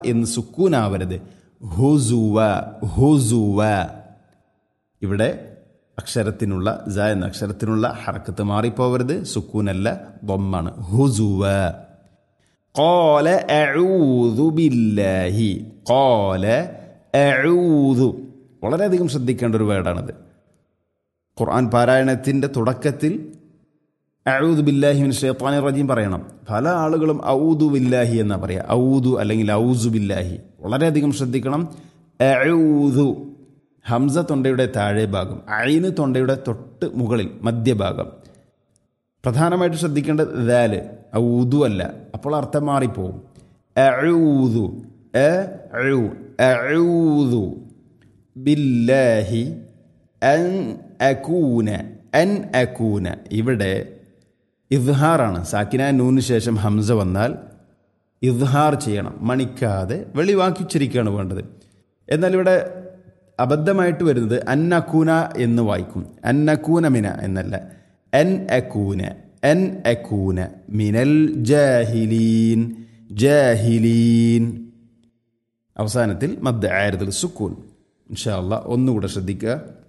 എന്ന് സുക്കൂനാവരുത് ഹുസുവ ഹുസുവ ഇവിടെ അക്ഷരത്തിനുള്ള ജ എന്ന അക്ഷരത്തിനുള്ള ഹറക്കത്ത് മാറിപ്പോവരുത് സുക്കൂനല്ല ബൊമ്മാണ് ഹുസുവ قال أعوذ بالله قال أعوذ വളരെയധികം ശ്രദ്ധിക്കേണ്ട ഒരു വേർഡാണത് ഖുർആൻ പാരായണത്തിൻ്റെ തുടക്കത്തിൽ അഊദു ബില്ലാഹി മിൻ ഷൈത്താനി റജീം പറയണം പല ആളുകളും ഔദു ബില്ലാഹി എന്നാ പറയുക ഔദു അല്ലെങ്കിൽ ഔസു ബില്ലാഹി വളരെയധികം ശ്രദ്ധിക്കണം അഊദു ഹംസ തൊണ്ടയുടെ താഴെ ഭാഗം ഐന് തൊണ്ടയുടെ തൊട്ട് മുകളിൽ മധ്യഭാഗം പ്രധാനമായിട്ട് ശ്രദ്ധിക്കേണ്ടത് ദാല് ഔദു അല്ല അപ്പോൾ അർത്ഥം മാറിപ്പോവും അഊദു അഊദു ബില്ലാഹി അൻ അകൂന അൻ അകൂന ഇവിടെ ഇദ്ഹാറാണ് സാക്കിന നൂന് ശേഷം ഹംസ വന്നാൽ ഇദ്ഹാർ ചെയ്യണം മണിക്കാതെ വെളിവാക്കി ഉച്ചരിക്കുകയാണ് വേണ്ടത് എന്നാൽ ഇവിടെ അബദ്ധമായിട്ട് വരുന്നത് അന്നക്കൂന എന്ന് വായിക്കും അന്നക്കൂന മിന എന്നല്ല അൻ അക്കൂന അൻ അക്കൂന മിനൽ ജാഹിലീൻ ജാഹിലീൻ അവസാനത്തിൽ മദ് ആയതുൽ സുക്കൂൻ ഇൻഷാ അള്ളാഹ് ഒന്നുകൂടെ ശ്രദ്ധിക്കുക